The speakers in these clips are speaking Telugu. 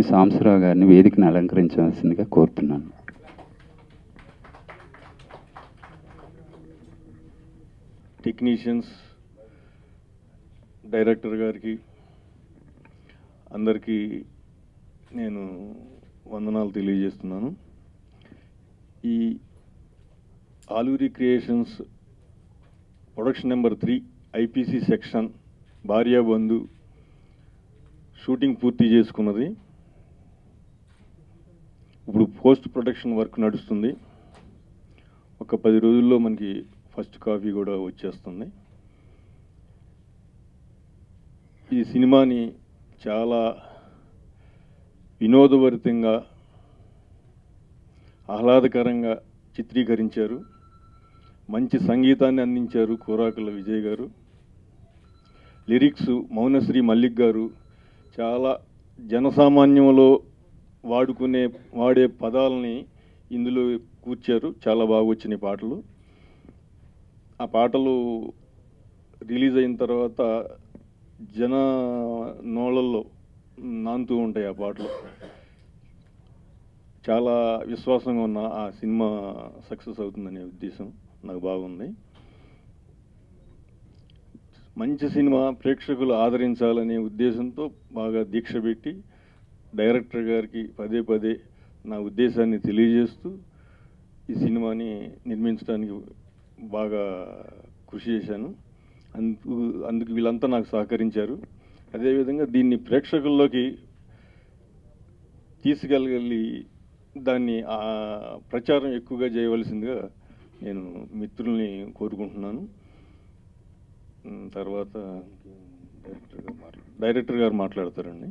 ఆలూరి సాంబశివరావు గారిని వేదికను అలంకరించవలసిందిగా కోరుతున్నాను టెక్నీషియన్స్ డైరెక్టర్ గారికి అందరికీ నేను వందనాలు తెలియజేస్తున్నాను ఈ Aluri creations production number three IPC section Bharyabandhu shooting పూర్తి చేసుకున్నది ఇప్పుడు పోస్ట్ ప్రొడక్షన్ వర్క్ నడుస్తుంది ఒక పది రోజుల్లో మనకి ఫస్ట్ కాపీ కూడా వచ్చేస్తుంది ఈ సినిమాని చాలా వినోదభరితంగా ఆహ్లాదకరంగా చిత్రీకరించారు మంచి సంగీతాన్ని అందించారు కూరాకుల విజయ్ గారు లిరిక్స్ మౌనశ్రీ మల్లిక్ గారు చాలా జనసామాన్యంలో వాడుకునే వాడే పదాలని ఇందులో కూర్చారు చాలా బాగా వచ్చినాయి పాటలు ఆ పాటలు రిలీజ్ అయిన తర్వాత జన నోళ్ళల్లో నానుతూ ఉంటాయి ఆ పాటలు చాలా విశ్వాసంగా ఉన్న ఆ సినిమా సక్సెస్ అవుతుందనే ఉద్దేశం నాకు బాగుంది మంచి సినిమా ప్రేక్షకులు ఆదరించాలనే ఉద్దేశంతో బాగా దీక్ష పెట్టి డైరెక్టర్ గారికి పదే పదే నా ఉద్దేశాన్ని తెలియజేస్తూ ఈ సినిమాని నిర్మించడానికి బాగా కృషి చేశాను అందుకు అందుకు వీళ్ళంతా నాకు సహకరించారు అదేవిధంగా దీన్ని ప్రేక్షకుల్లోకి తీసుకెళ్ళగలి దాన్ని ఆ ప్రచారం ఎక్కువగా చేయవలసిందిగా నేను మిత్రుల్ని కోరుకుంటున్నాను ఉమ్, తర్వాత డైరెక్టర్ గారు మాట్లా- డైరెక్టర్ గారు మాట్లాడతారండి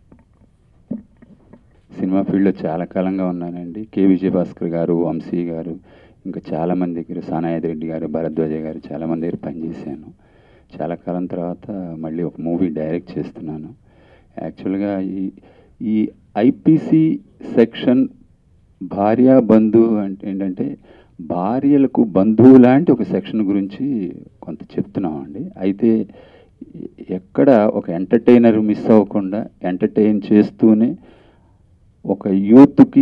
సినిమా ఫీల్డ్లో చాలా కాలంగా ఉన్నానండి కె విజయభాస్కర్ గారు వంశీ గారు ఇంకా చాలామంది దగ్గర సానాయద్ రెడ్డి గారు భరద్వాజ గారు చాలామంది దగ్గర పనిచేశాను చాలా కాలం తర్వాత మళ్ళీ ఒక మూవీ డైరెక్ట్ చేస్తున్నాను యాక్చువల్గా ఈ ఈ ఐపీసీ సెక్షన్ భార్య బంధు అంటే ఏంటంటే భార్యలకు బంధువు లాంటి ఒక సెక్షన్ గురించి కొంత చెప్తున్నామండి అయితే ఎక్కడ ఒక ఎంటర్టైనర్ మిస్ అవ్వకుండా ఎంటర్టైన్ చేస్తూనే ఒక యూత్కి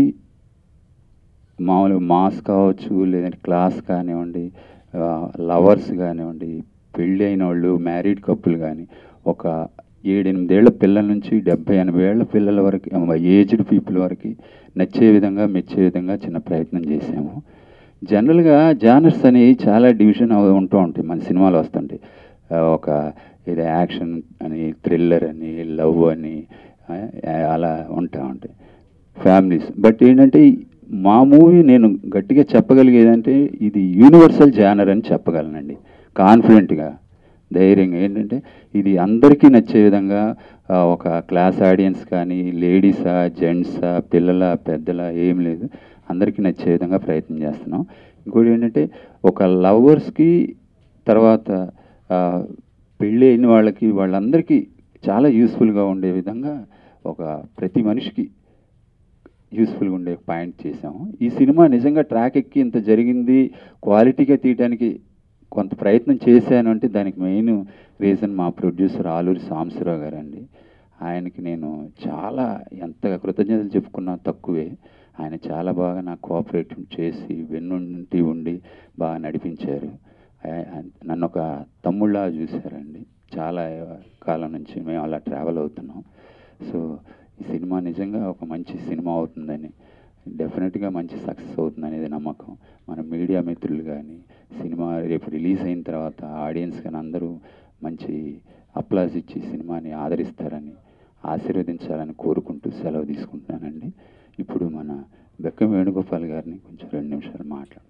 మామూలు మాస్ కావచ్చు లేదంటే క్లాస్ కానివ్వండి లవర్స్ కానివ్వండి పెళ్ళి అయిన వాళ్ళు మ్యారీడ్ కప్పులు కానీ ఒక ఏడెనిమిదేళ్ల పిల్లల నుంచి డెబ్బై ఎనభై ఏళ్ల పిల్లల వరకు ఏజ్డ్ పీపుల్ వరకు నచ్చే విధంగా మెచ్చే విధంగా చిన్న ప్రయత్నం చేసాము జనరల్గా జానర్స్ అనేవి చాలా డివిజన్ అవ- ఉంటూ ఉంటాయి మన సినిమాలు వస్తుంటాయి ఆ, ఒక ఇది యాక్షన్ అని థ్రిల్లర్ అని లవ్ అని ఆ, అలా ఉంటా ఉంటాయి ఫ్యామిలీస్ బట్ ఏంటంటే మా మూవీ నేను గట్టిగా చెప్పగలిగేదంటే ఇది యూనివర్సల్ జానర్ అని చెప్పగలనండి కాన్ఫిడెంట్గా ధైర్యంగా ఏంటంటే ఇది అందరికీ నచ్చే విధంగా ఆ, ఒక క్లాస్ ఆడియన్స్ కానీ లేడీసా జెంట్సా పిల్లల పెద్దల ఏం లేదు అందరికీ నచ్చే విధంగా ప్రయత్నం చేస్తున్నాం ఇంకోటి ఏంటంటే ఒక లవర్స్కి తర్వాత ఆ, పెళ్ళి అయిన వాళ్ళకి వాళ్ళందరికీ చాలా యూస్ఫుల్గా ఉండే విధంగా ఒక ప్రతి మనిషికి యూస్ఫుల్గా ఉండే పాయింట్ చేసాము ఈ సినిమా నిజంగా ట్రాక్ ఎక్కి ఇంత జరిగింది క్వాలిటీగా తీయడానికి కొంత ప్రయత్నం చేశాను అంటే దానికి మెయిన్ రీజన్ మా ప్రొడ్యూసర్ ఆలూరి సాంబశివరావు గారు అండి ఆయనకి నేను చాలా ఎంత కృతజ్ఞతలు చెప్పుకున్నా తక్కువే ఆయన చాలా బాగా నాకు కోఆపరేట్ చేసి వెన్నుంటి ఉండి బాగా నడిపించారు ఆ- ఆ- నన్ను ఒక తమ్ముళ్ళ చూశారండి చాలా కాలం నుంచి మేము అలా ట్రావెల్ అవుతున్నాం సో ఈ సినిమా నిజంగా ఒక మంచి సినిమా అవుతుందని డెఫినెట్గా మంచి సక్సెస్ అవుతుంది అనేది నమ్మకం మన మీడియా మిత్రులు కానీ సినిమా రేపు రిలీజ్ అయిన తర్వాత ఆడియన్స్ కానీ అందరూ మంచి అప్లాస్ ఇచ్చి సినిమాని ఆదరిస్తారని ఆశీర్వదించాలని కోరుకుంటూ సెలవు తీసుకుంటున్నానండి ఇప్పుడు మన బెక్కం వేణుగోపాల్ గారిని కొంచెం రెండు నిమిషాలు మాట్లాడు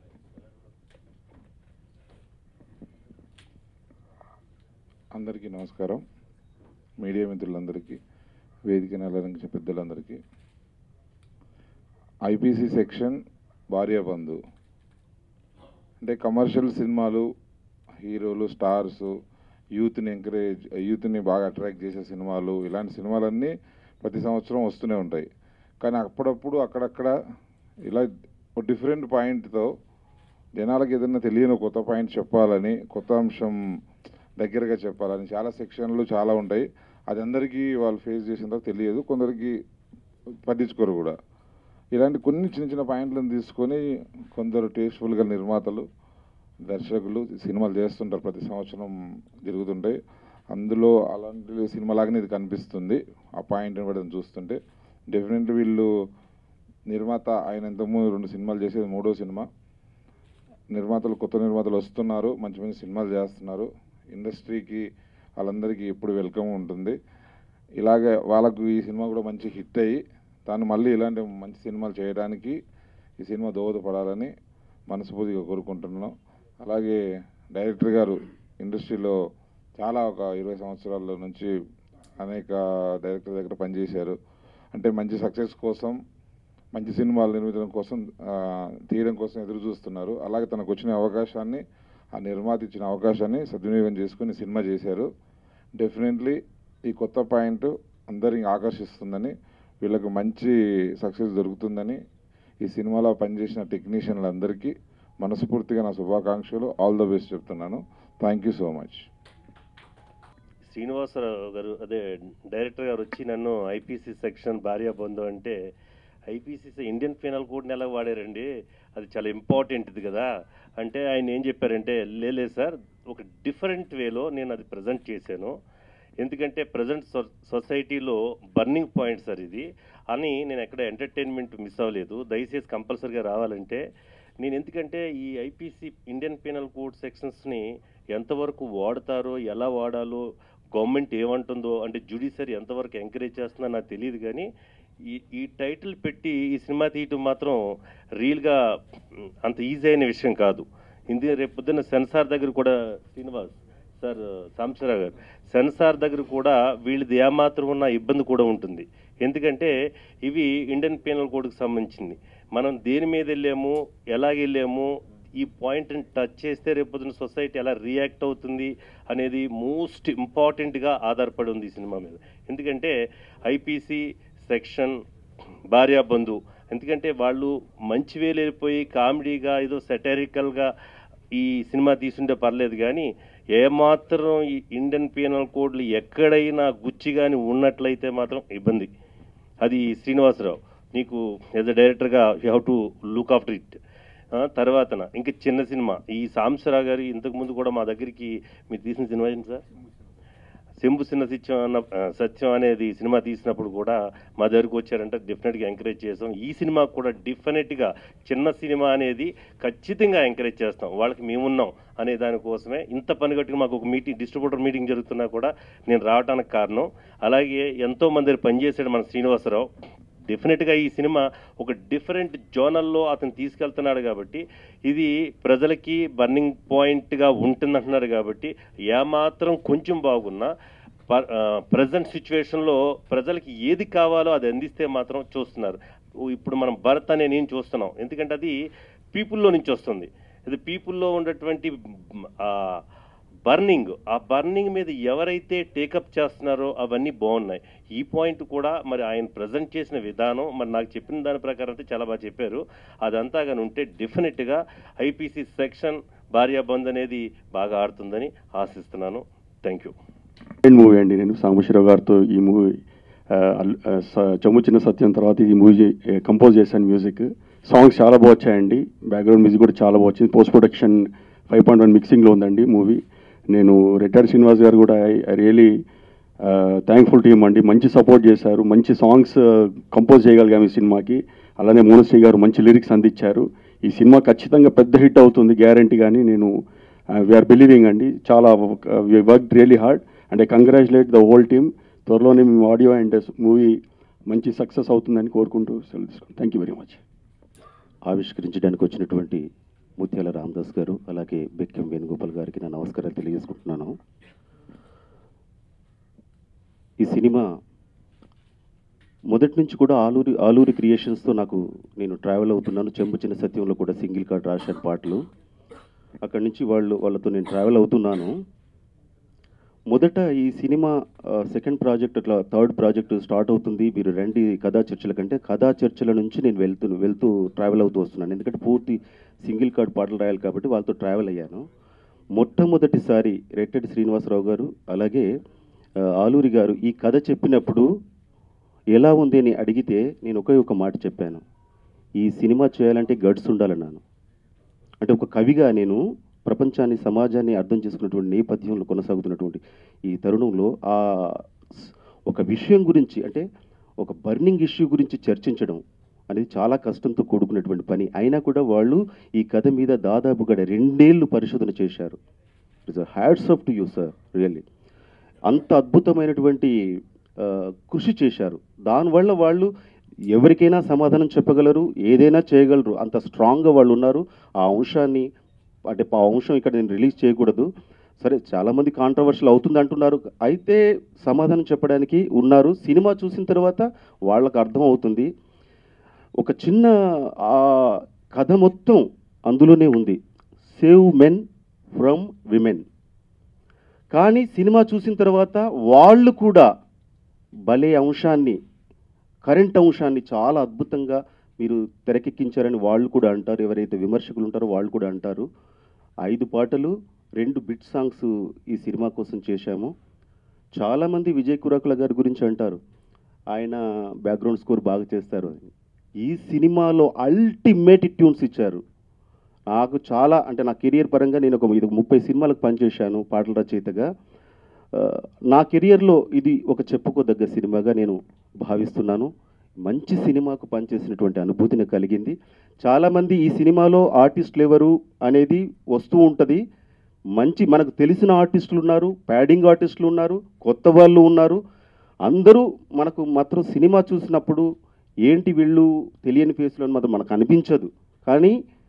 అందరికీ నమస్కారం మీడియా మిత్రులందరికీ వేదికను అలంకరించిన పెద్దలందరికీ ఐపీసీ సెక్షన్ భార్యాబంధు అంటే కమర్షియల్ సినిమాలు హీరోలు స్టార్స్ యూత్ని ఎంకరేజ్ యూత్ని బాగా అట్రాక్ట్ చేసే సినిమాలు ఇలాంటి సినిమాలన్నీ ప్రతి సంవత్సరం వస్తూనే ఉంటాయి కానీ అప్పుడప్పుడు అక్కడక్కడ ఇలా ఒక డిఫరెంట్ పాయింట్తో జనాలకు ఏదైనా తెలియని ఒక కొత్త పాయింట్ చెప్పాలని కొత్త అంశం దగ్గరగా చెప్పాలని చాలా సెక్షన్లు చాలా ఉంటాయి అది అందరికీ వాళ్ళు ఫేస్ చేసిన తర్వాత తెలియదు కొందరికి పట్టించుకోరు కూడా ఇలాంటి కొన్ని చిన్న చిన్న పాయింట్లను తీసుకొని కొందరు టేస్ట్ఫుల్గా నిర్మాతలు దర్శకులు సినిమాలు చేస్తుంటారు ప్రతి సంవత్సరం జరుగుతుంటాయి అందులో అలాంటి సినిమాలాగానే ఇది కనిపిస్తుంది ఆ పాయింట్ కూడా చూస్తుంటే డెఫినెట్లీ వీళ్ళు నిర్మాత ఆయన ఇంతకుముందు రెండు సినిమాలు చేసేది మూడో సినిమా నిర్మాతలు కొత్త నిర్మాతలు వస్తున్నారు మంచి మంచి సినిమాలు చేస్తున్నారు ఇండస్ట్రీకి వాళ్ళందరికీ ఎప్పుడు వెల్కమ్ ఉంటుంది ఇలాగే వాళ్ళకు ఈ సినిమా కూడా మంచి హిట్ అయ్యి తాను మళ్ళీ ఇలాంటి మంచి సినిమాలు చేయడానికి ఈ సినిమా దోహదపడాలని మనస్ఫూర్తిగా కోరుకుంటున్నాను అలాగే డైరెక్టర్ గారు ఇండస్ట్రీలో చాలా ఒక ఇరవై సంవత్సరాల నుంచి అనేక డైరెక్టర్ దగ్గర పనిచేశారు అంటే మంచి సక్సెస్ కోసం మంచి సినిమాలు నిర్మించడం కోసం ఆ, తీయడం కోసం ఎదురు చూస్తున్నారు అలాగే తనకు వచ్చిన అవకాశాన్ని ఆ నిర్మాత ఇచ్చిన అవకాశాన్ని సద్వినియోగం చేసుకుని సినిమా చేశారు డెఫినెట్లీ ఈ కొత్త పాయింట్ అందరిని ఆకర్షిస్తుందని వీళ్ళకు మంచి సక్సెస్ దొరుకుతుందని ఈ సినిమాలో పనిచేసిన టెక్నీషియన్లందరికీ మనస్ఫూర్తిగా నా శుభాకాంక్షలు ఆల్ ద బెస్ట్ చెప్తున్నాను thank you so much Srinivasarao garu అదే డైరెక్టర్ గారు వచ్చి నన్ను ఐపీసీ సెక్షన్ భార్య బంధు అంటే ఐపీసీ ఇండియన్ పీనల్ కోడ్ని ఎలా వాడారండి అది చాలా ఇంపార్టెంట్ ఇది కదా అంటే ఆయన ఏం చెప్పారంటే లేలే సార్ ఒక డిఫరెంట్ వేలో నేను అది ప్రజెంట్ చేశాను ఎందుకంటే ప్రజెంట్ సొసైటీలో బర్నింగ్ పాయింట్ సార్ ఇది అని నేను ఎక్కడ ఎంటర్టైన్మెంట్ మిస్ అవ్వలేదు దయచేసి కంపల్సరీగా రావాలంటే నేను ఎందుకంటే ఈ ఐపీసీ ఇండియన్ పీనల్ కోడ్ సెక్షన్స్ని ఎంతవరకు వాడతారో ఎలా వాడాలో గవర్నమెంట్ ఏమంటుందో అంటే జ్యుడిషియరీ ఎంతవరకు ఎంకరేజ్ చేస్తుందో నాకు తెలియదు కానీ ఈ ఈ టైటిల్ పెట్టి ఈ సినిమా తీయటం మాత్రం రీల్గా మ్, అంత ఈజీ అయిన విషయం కాదు ఇంది రేపు పొద్దున్న సెన్సార్ దగ్గర కూడా శ్రీనివాస్ సార్ సాంబశివరావు గారు సెన్సార్ దగ్గర కూడా వీళ్ళది ఏమాత్రం ఉన్న ఇబ్బంది కూడా ఉంటుంది ఎందుకంటే ఇవి ఇండియన్ పీనల్ కోడ్కి సంబంధించింది మనం దేని మీద వెళ్ళాము ఎలాగ వెళ్ళాము ఈ పాయింట్ని టచ్ చేస్తే రేపు పొద్దున సొసైటీ ఎలా రియాక్ట్ అవుతుంది అనేది మోస్ట్ ఇంపార్టెంట్గా ఆధారపడి ఉంది ఈ సినిమా మీద ఎందుకంటే ఐపీసీ సెక్షన్ భార్యా బంధు ఎందుకంటే వాళ్ళు మంచి వేలు వెళ్ళిపోయి కామెడీగా ఏదో సెటరికల్గా ఈ సినిమా తీసుంటే పర్లేదు కానీ ఏమాత్రం ఈ ఇండియన్ పీనల్ కోడ్లు ఎక్కడైనా గుచ్చి కానీ ఉన్నట్లయితే మాత్రం ఇబ్బంది అది శ్రీనివాసరావు నీకు యాజ్ అ డైరెక్టర్గా you have to look after it తర్వాతన ఇంకా చిన్న సినిమా ఈ సాంబశివరావు గారు ఇంతకు ముందు కూడా మా దగ్గరికి మీరు తీసిన సినిమా ఏంటి సార్ శంభు చిన్న సత్యం అన్న ఆ, సత్యం అనేది సినిమా తీసినప్పుడు కూడా మా దగ్గరకు వచ్చారంటే డెఫినెట్గా ఎంకరేజ్ చేస్తాం ఈ సినిమా కూడా డెఫినెట్గా చిన్న సినిమా అనేది ఖచ్చితంగా ఎంకరేజ్ చేస్తాం వాళ్ళకి మేమున్నాం అనే దానికోసమే ఇంత పని కట్టుకుని మాకు ఒక మీటింగ్ డిస్ట్రిబ్యూటర్ మీటింగ్ జరుగుతున్నా కూడా నేను రావడానికి కారణం అలాగే ఎంతో మంది పనిచేశాడు మన శ్రీనివాసరావు డెఫినెట్గా ఈ సినిమా ఒక డిఫరెంట్ జోనల్లో అతను తీసుకెళ్తున్నాడు కాబట్టి ఇది ప్రజలకి బర్నింగ్ పాయింట్గా ఉంటుందంటున్నారు కాబట్టి ఏమాత్రం కొంచెం బాగున్నా ప్రజెంట్ సిచ్యువేషన్లో ప్రజలకి ఏది కావాలో అది అందిస్తే మాత్రం చూస్తున్నారు ఇప్పుడు మనం భరత్ అనే నేను చూస్తున్నాం ఎందుకంటే అది పీపుల్లో నుంచి వస్తుంది ఇది పీపుల్లో ఉన్నటువంటి ఆ, బర్నింగ్ ఆ బర్నింగ్ మీద ఎవరైతే టేకప్ చేస్తున్నారో అవన్నీ బాగున్నాయి ఈ పాయింట్ కూడా మరి ఆయన ప్రజెంట్ చేసిన విధానం మరి నాకు చెప్పిన దాని ప్రకారం అయితే చాలా బాగా చెప్పారు అదంతా కానీ ఉంటే డెఫినెట్గా ఐపీసీ సెక్షన్ భార్యాబంద్ అనేది బాగా ఆడుతుందని ఆశిస్తున్నాను థ్యాంక్ యూ సెకండ్ మూవీ అండి నేను సాంబశివరావు గారితో ఈ మూవీ చమ్ము చిన్న సత్యం తర్వాత ఈ మూవీ కంపోజ్ చేశాను మ్యూజిక్ సాంగ్స్ చాలా బాగా వచ్చాయండి బ్యాక్గ్రౌండ్ మ్యూజిక్ కూడా చాలా బాగా వచ్చింది post production five point one మిక్సింగ్లో ఉందండి మూవీ నేను రిటైర్డ్ శ్రీనివాస్ గారు కూడా ఐ రియలీ థ్యాంక్ఫుల్ టీమ్ అండి మంచి సపోర్ట్ చేశారు మంచి సాంగ్స్ కంపోజ్ చేయగలిగాం ఈ సినిమాకి అలానే మోనశ్రీ గారు మంచి లిరిక్స్ అందించారు ఈ సినిమా ఖచ్చితంగా పెద్ద హిట్ అవుతుంది గ్యారంటీ కానీ నేను వీఆర్ బిలీవింగ్ అండి చాలా work really hard and I congratulate the whole team త్వరలోనే మేము ఆడియో అండ్ మూవీ మంచి సక్సెస్ అవుతుందని కోరుకుంటూ సెలవు తీసుకుంటాం థ్యాంక్ యూ వెరీ మచ్ ఆవిష్కరించడానికి వచ్చినటువంటి ముత్యాల రామదాస్ గారు అలాగే బెక్కెం వేణుగోపాల్ గారికి నా నమస్కారాలు తెలియజేసుకుంటున్నాను ఈ సినిమా మొదటి నుంచి కూడా ఆలూరి ఆలూరి క్రియేషన్స్తో నాకు నేను ట్రావెల్ అవుతున్నాను చెంబు చిన్న సత్యంలో కూడా సింగిల్ కార్డ్ రాశాను పాటలు అక్కడి నుంచి వాళ్ళు వాళ్ళతో నేను ట్రావెల్ అవుతున్నాను మొదట ఈ సినిమా సెకండ్ ప్రాజెక్ట్ అట్లా థర్డ్ ప్రాజెక్ట్ స్టార్ట్ అవుతుంది మీరు రండి కథా చర్చల కంటే కథా చర్చల నుంచి నేను వెళ్తూ వెళ్తూ ట్రావెల్ అవుతూ వస్తున్నాను ఎందుకంటే పూర్తి సింగిల్ కార్డ్ పాటలు రాయాలి కాబట్టి వాళ్ళతో ట్రావెల్ అయ్యాను మొట్టమొదటిసారి రెట్టెడి శ్రీనివాసరావు గారు అలాగే ఆ, ఆలూరి గారు ఈ కథ చెప్పినప్పుడు ఎలా ఉంది అని అడిగితే నేను ఒకే ఒక మాట చెప్పాను ఈ సినిమా చేయాలంటే గడ్స్ ఉండాలన్నాను అంటే ఒక కవిగా నేను ప్రపంచాన్ని సమాజాన్ని అర్థం చేసుకున్నటువంటి నేపథ్యంలో కొనసాగుతున్నటువంటి ఈ తరుణంలో ఆ స్- ఒక విషయం గురించి అంటే ఒక బర్నింగ్ ఇష్యూ గురించి చర్చించడం అనేది చాలా కష్టంతో కూడుకున్నటువంటి పని అయినా కూడా వాళ్ళు ఈ కథ మీద దాదాపుగా రెండేళ్లు పరిశోధన చేశారు it's hats off to you sir really అంత అద్భుతమైనటువంటి ఆ, కృషి చేశారు దానివల్ల వాళ్ళు ఎవరికైనా సమాధానం చెప్పగలరు ఏదైనా చేయగలరు అంత స్ట్రాంగ్గా వాళ్ళు ఉన్నారు ఆ అంశాన్ని అంటే ఆ అంశం ఇక్కడ నేను రిలీజ్ చేయకూడదు సరే చాలామంది కాంట్రవర్షియల్ అవుతుంది అంటున్నారు అయితే సమాధానం చెప్పడానికి ఉన్నారు సినిమా చూసిన తర్వాత వాళ్ళకు అర్థం అవుతుంది ఒక చిన్న ఆ కథ మొత్తం అందులోనే ఉంది సేవ్ మెన్ ఫ్రమ్ విమెన్ కానీ సినిమా చూసిన తర్వాత వాళ్ళు కూడా భలే అంశాన్ని కరెంట్ అంశాన్ని చాలా అద్భుతంగా మీరు తెరకెక్కించారని వాళ్ళు కూడా అంటారు ఎవరైతే విమర్శకులు ఉంటారో వాళ్ళు కూడా అంటారు ఐదు పాటలు రెండు బిట్ సాంగ్స్ ఈ సినిమా కోసం చేశాము చాలామంది విజయ్ కురాకుల గారి గురించి అంటారు ఆయన బ్యాక్గ్రౌండ్ స్కోర్ బాగా చేస్తారు అని ఈ సినిమాలో అల్టిమేట్ ట్యూన్స్ ఇచ్చారు నాకు చాలా అంటే నా కెరియర్ పరంగా నేను ఒక ఇది ముప్పై సినిమాలకు పనిచేశాను పాటల రచయితగా ఆ, నా కెరియర్లో ఇది ఒక చెప్పుకోదగ్గ సినిమాగా నేను భావిస్తున్నాను మంచి సినిమాకు పనిచేసినటువంటి అనుభూతిని కలిగింది చాలామంది ఈ సినిమాలో ఆర్టిస్టులు ఎవరు అనేది వస్తూ ఉంటుంది మంచి మనకు తెలిసిన ఆర్టిస్టులు ఉన్నారు ప్యాడింగ్ ఆర్టిస్టులు ఉన్నారు కొత్త వాళ్ళు ఉన్నారు అందరూ మనకు మాత్రం సినిమా చూసినప్పుడు ఏంటి వీళ్ళు తెలియని ఫేస్లో అని మాత్రం మనకు అనిపించదు కానీ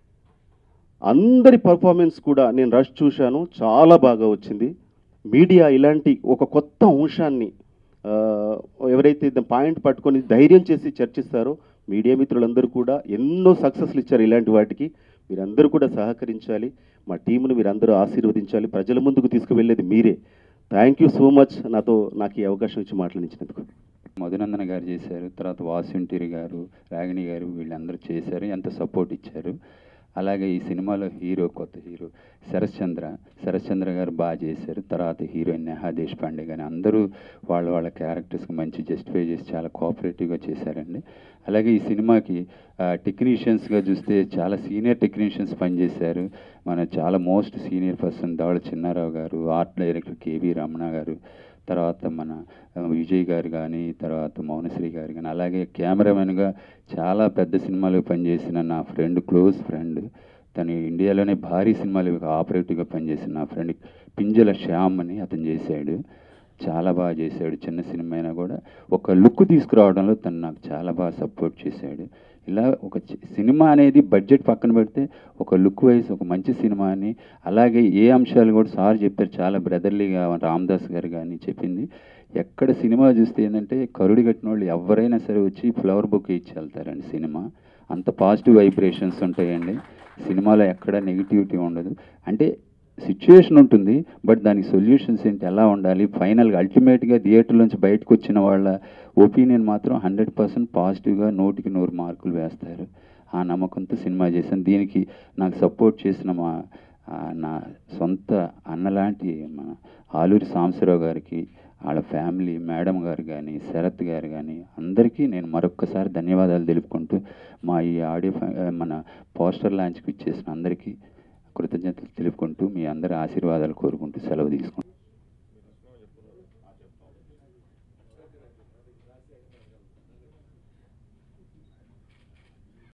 అందరి పర్ఫార్మెన్స్ కూడా నేను రష్ చూశాను చాలా బాగా వచ్చింది మీడియా ఇలాంటి ఒక కొత్త అంశాన్ని ఆ, ఎవరైతే ద పాయింట్ పట్టుకొని ధైర్యం చేసి చర్చిస్తారో మీడియా మిత్రులందరూ కూడా ఎన్నో సక్సెస్లు ఇచ్చారు ఇలాంటి వాటికి మీరందరూ కూడా సహకరించాలి మా టీంను మీరందరూ ఆశీర్వదించాలి ప్రజల ముందుకు తీసుకువెళ్ళేది మీరే థ్యాంక్ యూ సో మచ్ నాతో నాకు ఈ అవకాశం ఇచ్చి మాట్లాడించినందుకు మధునందన గారు చేశారు తర్వాత వాసుంటిరి గారు రాగిణి గారు వీళ్ళందరూ చేశారు ఎంత సపోర్ట్ ఇచ్చారు అలాగే ఈ సినిమాలో హీరో కొత్త హీరో శరశ్చంద్ర శరశ్చంద్ర గారు బాగా చేశారు తర్వాత హీరోయిన్ నెహా దేశపాండే కానీ అందరూ వాళ్ళ వాళ్ళ క్యారెక్టర్స్కి మంచి జస్టిఫై చేసి చాలా కోఆపరేటివ్గా చేశారండి అలాగే ఈ సినిమాకి టెక్నీషియన్స్గా చూస్తే చాలా సీనియర్ టెక్నీషియన్స్ పనిచేశారు మన చాలా most senior person Davala Chinnarao garu art director KV Ramana గారు తర్వాత మన ఆ, విజయ్ గారు కానీ తర్వాత మౌనశ్రీ గారు కానీ అలాగే కెమెరామెన్గా చాలా పెద్ద సినిమాలు పనిచేసిన నా ఫ్రెండ్ క్లోజ్ ఫ్రెండ్ తను ఇండియాలోనే భారీ సినిమాలు ఆపరేటివ్గా పనిచేసిన నా ఫ్రెండ్ పింజల శ్యామ్ అని అతను చేశాడు చాలా బాగా చేశాడు చిన్న సినిమా అయినా కూడా ఒక లుక్ తీసుకురావడంలో తను నాకు చాలా బాగా సపోర్ట్ చేశాడు ఇలా ఒక చి- సినిమా అనేది బడ్జెట్ పక్కన పెడితే ఒక లుక్ వైజ్ ఒక మంచి సినిమా అని అలాగే ఏ అంశాలు కూడా సార్ చెప్పారు చాలా బ్రదర్లీగా రామదాస్ గారు కానీ చెప్పింది ఎక్కడ సినిమా చూస్తే ఏంటంటే కరుడు కట్టిన వాళ్ళు ఎవరైనా సరే వచ్చి ఫ్లవర్ బుక్ ఇచ్చి వెళ్తారండి సినిమా అంత పాజిటివ్ వైబ్రేషన్స్ ఉంటాయండి సినిమాలో ఎక్కడ నెగిటివిటీ ఉండదు అంటే సిచ్యుయేషన్ ఉంటుంది బట్ దానికి సొల్యూషన్స్ ఏంటి ఎలా ఉండాలి ఫైనల్గా అల్టిమేట్గా థియేటర్ నుంచి బయటకు వచ్చిన వాళ్ళ ఒపీనియన్ మాత్రం హండ్రెడ్ పర్సెంట్ పాజిటివ్గా నూటికి నూరు మార్కులు వేస్తారు ఆ నమ్మకంతో సినిమా చేశాను దీనికి నాకు సపోర్ట్ చేసిన మా ఆ, నా సొంత అన్నలాంటి మన ఆలూరి సాంబశివరావు గారికి వాళ్ళ ఫ్యామిలీ మేడం గారు కానీ శరత్ గారు కానీ అందరికీ నేను మరొక్కసారి ధన్యవాదాలు తెలుపుకుంటూ మా ఈ ఆడియో ఫ- మన పోస్టర్ లాంచ్కి ఇచ్చేసిన అందరికీ కృతజ్ఞతలు తెలుపుకుంటూ మీ అందరి ఆశీర్వాదాలు కోరుకుంటూ సెలవు తీసుకుంటాను